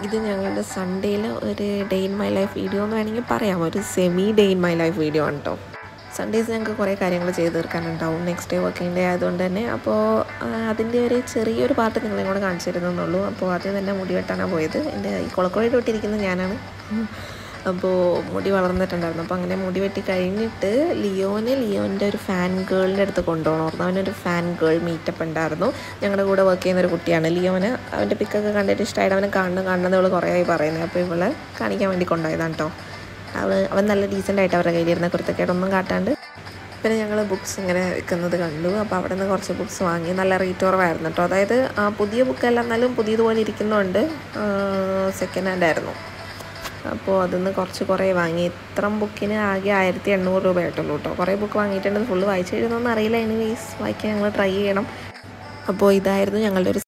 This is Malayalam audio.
ഇത് ഞങ്ങളുടെ സൺഡേയിൽ ഒരു day in my life video എന്ന് വേണമെങ്കിൽ പറയാം ഒരു semi day in my life video ആണ് കേട്ടോ സൺഡേസ് ഞങ്ങൾക്ക് കുറേ കാര്യങ്ങൾ ചെയ്ത് തീർക്കാനുണ്ടാവും നെക്സ്റ്റ് ഡേ വർക്കിംഗ് ഡേ ആയതുകൊണ്ട് തന്നെ അപ്പോൾ അതിൻ്റെ ഒരു ചെറിയൊരു പാർട്ട് നിങ്ങളെ കൂടെ കാണിച്ചു തരുന്നുള്ളൂ അപ്പോൾ ആദ്യം തന്നെ മുടി വെട്ടാനാണ് പോയത് എൻ്റെ ഈ കുളക്കുഴയിട്ട് വിട്ടിരിക്കുന്നത് ഞാനാണ് അപ്പോൾ മുടി വളർന്നിട്ടുണ്ടായിരുന്നു അപ്പോൾ അങ്ങനെ മുടി വെട്ടി കഴിഞ്ഞിട്ട് ലിയോന് ലിയോൻ്റെ ഒരു ഫാൻ ഗേളിൻ്റെ അടുത്ത് കൊണ്ടുപോകണമായിരുന്നു അവനൊരു ഫാൻ ഗേൾ മീറ്റപ്പ് ഉണ്ടായിരുന്നു ഞങ്ങളുടെ കൂടെ വർക്ക് ചെയ്യുന്ന ഒരു കുട്ടിയാണ് ലിയോന് അവൻ്റെ പിക്കൊക്കെ കണ്ടിട്ട് ഇഷ്ടമായിട്ട് അവനെ കാണണം കാണുന്നത് അവൾ കുറേ ആയി പറയുന്നത് അപ്പോൾ ഇവളെ കാണിക്കാൻ വേണ്ടി കൊണ്ടുപോയതാണ് കേട്ടോ അവൾ അവൻ നല്ല ഡീസൻ്റ് ആയിട്ട് അവരുടെ കയ്യിലിരുന്ന കുരുത്തക്കേടൊന്നും കാട്ടാണ്ട് പിന്നെ ഞങ്ങൾ ബുക്സ് ഇങ്ങനെ വിൽക്കുന്നത് കണ്ടു അപ്പോൾ അവിടെ നിന്ന് കുറച്ച് ബുക്സ് വാങ്ങി നല്ല റേറ്റ് കുറവായിരുന്നു കേട്ടോ അതായത് ആ, പുതിയ ബുക്കല്ല എന്നാലും പുതിയതുപോലെ ഇരിക്കുന്നുണ്ട് സെക്കൻഡ് ഹാൻഡ് ആയിരുന്നു അപ്പോൾ അതിന്ന് കുറച്ച് കുറേ വാങ്ങി ഇത്ര ബുക്കിന് ആകെ ആയിരത്തി എണ്ണൂറ് രൂപ ആയിട്ടുള്ളൂ കേട്ടോ കുറേ ബുക്ക് വാങ്ങിയിട്ടുണ്ട് ഫുള്ള് വായിച്ചു എഴുതുന്നൊന്നും അറിയില്ല എനിവേസ് വായിക്കാൻ ഞങ്ങൾ ട്രൈ ചെയ്യണം അപ്പോൾ ഇതായിരുന്നു ഞങ്ങളുടെ ഒരു